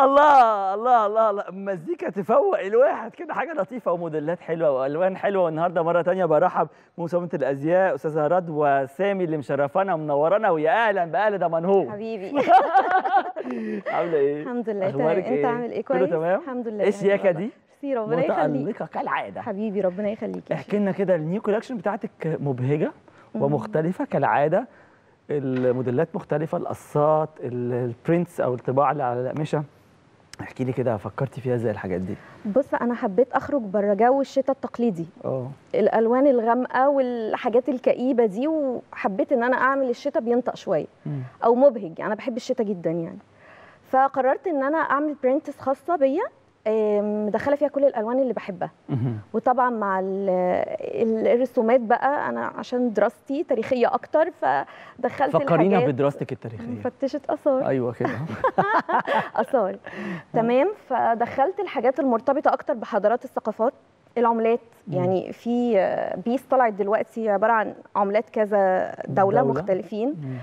الله الله الله الله مزيكا تفوق الواحد كده حاجه لطيفه وموديلات حلوه والوان حلوه والنهارده مره تانية برحب بمصممه الازياء استاذه رضوى سامي اللي مشرفانا ومنورانا ويا اهلا باهل دمنهور حبيبي عامله ايه؟ الحمد لله تمام أخبارك انت إيه؟ عامل ايه كله كويس تمام؟ الحمد لله ايه الشياكه والله. دي؟ ميرسي ربنا يخليك متألقه كالعاده حبيبي ربنا يخليك يا احكي لنا كده النيو كولكشن بتاعتك مبهجه ومختلفه كالعاده الموديلات مختلفه القصات ال- البرنتس او الطباعه اللي على الاقمشه احكي لي كده فكرتي فيها ازاي الحاجات دي بص انا حبيت اخرج بره جو الشتاء التقليدي اه الالوان الغامقه والحاجات الكئيبه دي وحبيت ان انا اعمل الشتاء بينطق شويه مم. او مبهج انا بحب الشتاء جدا يعني فقررت ان انا اعمل برنتس خاصه بيا آم، مدخله فيها كل الالوان اللي بحبها مهم. وطبعا مع ال- ال- الرسومات بقى انا عشان دراستي تاريخيه اكتر فدخلت فكرينا الحاجات بدراستك التاريخيه مفتشه اثار ايوه كده اثار تمام فدخلت الحاجات المرتبطه اكتر بحضارات الثقافات العملات مم. يعني في آه، بيس طلعت دلوقتي عباره عن عملات كذا دوله, دولة. مختلفين مم.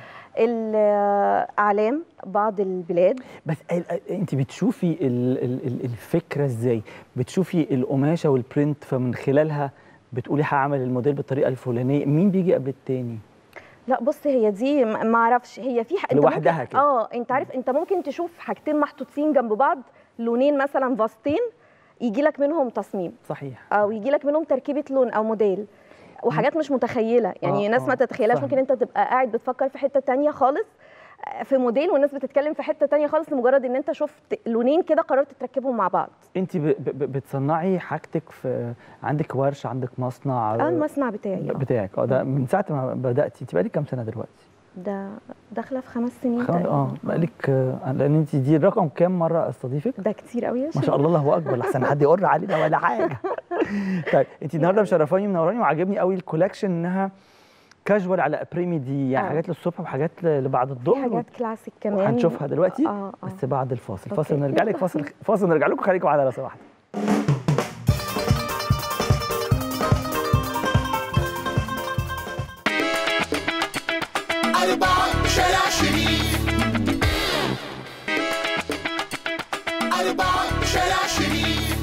الاعلام بعض البلاد بس ال- ال- انت بتشوفي ال- ال- ال- الفكره ازاي بتشوفي القماشه والبرنت فمن خلالها بتقولي هعمل الموديل بالطريقه الفلانيه مين بيجي قبل التاني لا بص هي دي ما ما اعرفش هي في ح... انت لوحدها ممكن... كده. اه انت عارف انت ممكن تشوف حاجتين محطوطين جنب بعض لونين مثلا فاستين يجي لك منهم تصميم صحيح او يجي لك منهم تركيبه لون او موديل وحاجات مش متخيله يعني آه، ناس ما آه، تتخيلهاش فاهم. ممكن انت تبقى قاعد بتفكر في حته تانية خالص آه، في موديل والناس بتتكلم في حته تانية خالص لمجرد ان انت شفت لونين كده قررت تركبهم مع بعض انت ب- ب- بتصنعي حاجتك في عندك ورش عندك مصنع اه المصنع بتاعي آه. بتاعك اه ده من ساعه ما بداتي انت بقالك كام سنه دلوقتي ده داخله في خمس سنين خلاص تقريباً. اه بقالك آه، لان انت دي الرقم كام مره استضيفك ده كتير قوي يا ما شيخ. شاء الله الله اكبر لحسن حد يقر علينا ولا حاجه طيب انت النهارده مشرفاني منوراني وعاجبني قوي الكولكشن انها كاجوال على ابريمي دي يعني آه. حاجات للصبح وحاجات ل- لبعد في الظهر حاجات كلاسيك كمان هنشوفها دلوقتي اه اه بس بعد الفاصل أوكي. فاصل نرجع لك فاصل فاصل نرجع لكم خليكم على راسه واحده أربعة شارع شريف أربعة شارع شريف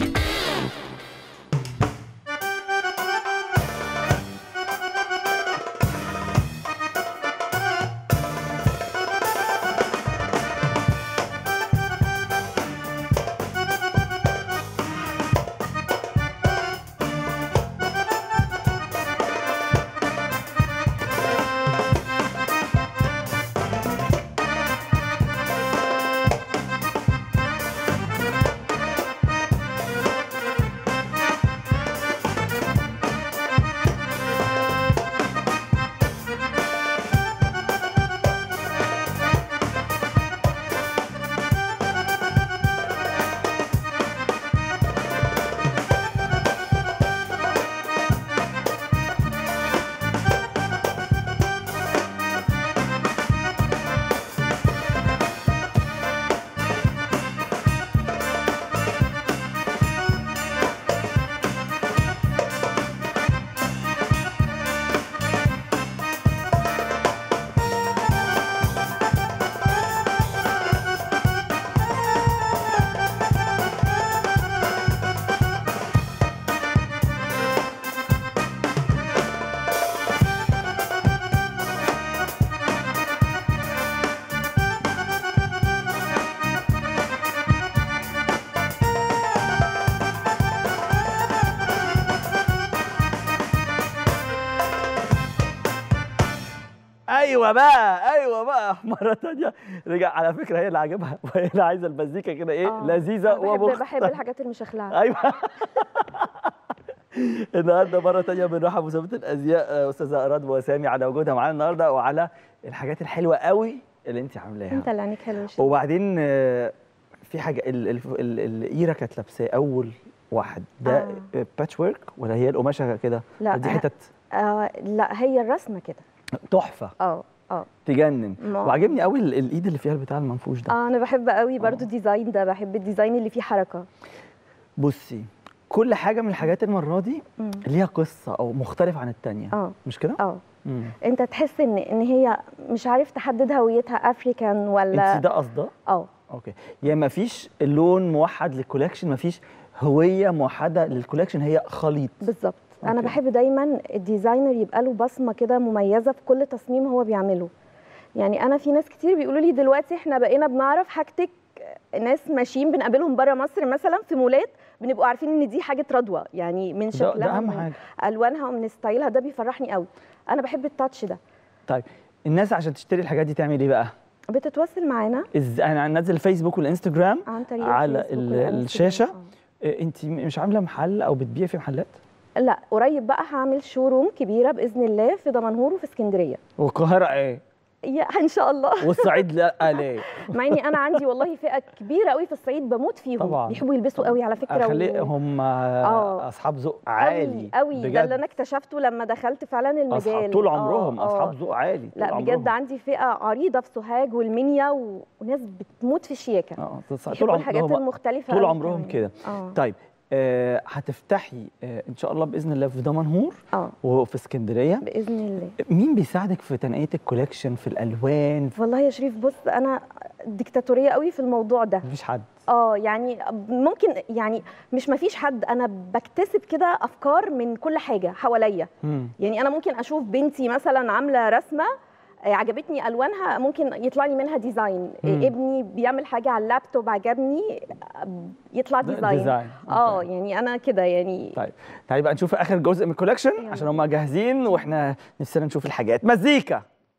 ايوه بقى ايوه بقى مره تانية رجع على فكره هي اللي عاجبها وهي اللي عايزه المزيكا كده ايه آه. لذيذه أنا بحب, بحب ومختلفه الحاجات المشخلعه ايوه النهارده مره تانية بنرحب بمسابقه الازياء آه، استاذه رضوى سامي على وجودها معانا النهارده وعلى الحاجات الحلوه قوي اللي انت عاملاها انت اللي عينيك حلوه يا شيخ. وبعدين آه، في حاجه ال- ال- ال- الايره كانت لابساه اول واحد ده آه. باتش ورك ولا هي القماشه كده لا دي أنا- حتت آه لا هي الرسمه كده تحفه اه اه تجنن ما- وعجبني قوي ال- الايد اللي فيها البتاع المنفوش ده اه انا بحب قوي برضو الديزاين ده بحب الديزاين اللي فيه حركه بصي كل حاجه من الحاجات المره دي مم. ليها قصه او مختلف عن التانية اه مش كده اه مم. انت تحس ان ان هي مش عارف تحدد هويتها افريكان ولا انت ده قصده اه اوكي يعني ما فيش لون موحد للكولكشن ما فيش هويه موحده للكولكشن هي خليط بالظبط انا أوكي. بحب دايما الديزاينر يبقى له بصمه كده مميزه في كل تصميم هو بيعمله يعني انا في ناس كتير بيقولوا لي دلوقتي احنا بقينا بنعرف حاجتك ناس ماشيين بنقابلهم بره مصر مثلا في مولات بنبقوا عارفين ان دي حاجه رضوى يعني من ده, شكلها ده اهم ومن حاجه الوانها ومن ستايلها ده بيفرحني قوي انا بحب التاتش ده طيب الناس عشان تشتري الحاجات دي تعمل ايه بقى؟ بتتواصل معانا ازاي انا هنزل الفيسبوك والانستجرام عن طريق على الفيسبوك ال- والإنستجرام. الشاشة؟ آه. انت مش عامله محل او بتبيع في محلات؟ لا قريب بقى هعمل شوروم كبيره باذن الله في دمنهور وفي اسكندريه والقاهره ايه؟ يا ان شاء الله والصعيد لا ليه؟ مع اني انا عندي والله فئه كبيره قوي في الصعيد بموت فيهم طبعاً. بيحبوا يلبسوا قوي على فكره خلي هم آه. اصحاب ذوق عالي قوي قوي ده اللي انا اكتشفته لما دخلت فعلا المجال اصحاب طول آه، عمرهم آه. اصحاب ذوق عالي لا طول بجد عمرهم. عندي فئه عريضه في سوهاج والمنيا و... وناس بتموت في الشياكه اه طول بيحبوا عمرهم الحاجات هم- المختلفه طول قوي عمرهم كمان. كده اه طيب آه هتفتحي آه ان شاء الله باذن الله في دمنهور اه وفي اسكندريه باذن الله مين بيساعدك في تنقيه الكوليكشن في الالوان والله يا شريف بص انا ديكتاتوريه قوي في الموضوع ده مفيش حد اه يعني ممكن يعني مش مفيش حد انا بكتسب كده افكار من كل حاجه حواليا مم. يعني انا ممكن اشوف بنتي مثلا عامله رسمه آه، عجبتني الوانها ممكن يطلع لي منها ديزاين مم. آه، ابني بيعمل حاجه على اللابتوب عجبني آه، يطلع ده ديزاين ديزاين اه أوكي. يعني انا كده يعني طيب تعالي بقى نشوف اخر جزء من الكوليكشن يلا. عشان هم جاهزين واحنا نفسنا نشوف الحاجات مزيكا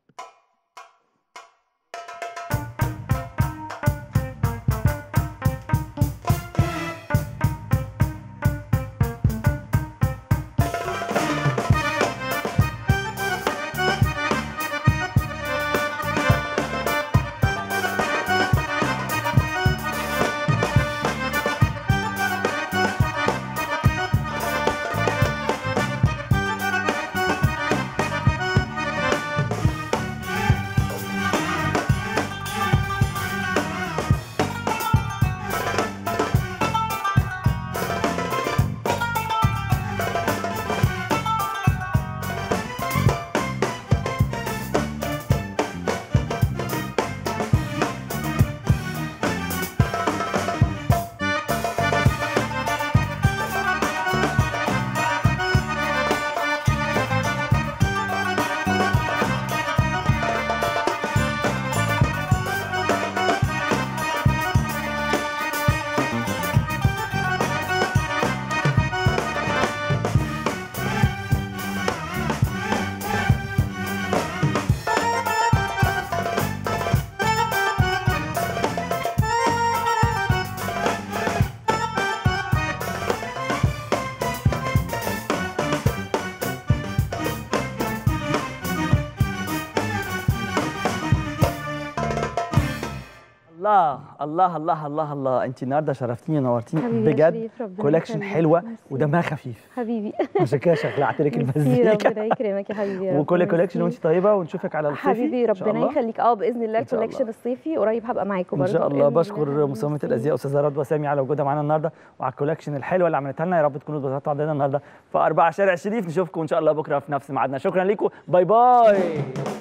الله الله الله الله الله انت النهارده شرفتيني ونورتيني حبيبي يا بجد شريف، ربنا كولكشن يخليك. حلوه ميرسي. ودمها خفيف حبيبي عشان كده شغلت لك ميرسي، المزيكا ربنا يكرمك يا حبيبي يا رب، وكل كولكشن ميرسي. وانت طيبه ونشوفك على الصيفي حبيبي إن شاء ربنا الله. يخليك اه باذن الله إن شاء الله. الكولكشن الصيفي قريب هبقى معاكم ان برضه شاء الله بإذن بشكر مصممه ميرسي. الازياء استاذه رضوى سامي على وجودها معانا النهارده وعلى الكولكشن الحلوه اللي عملتها لنا يا رب تكونوا اتبسطتوا عندنا النهارده في 4 شارع شريف نشوفكم ان شاء الله بكره في نفس ميعادنا شكرا لكم باي باي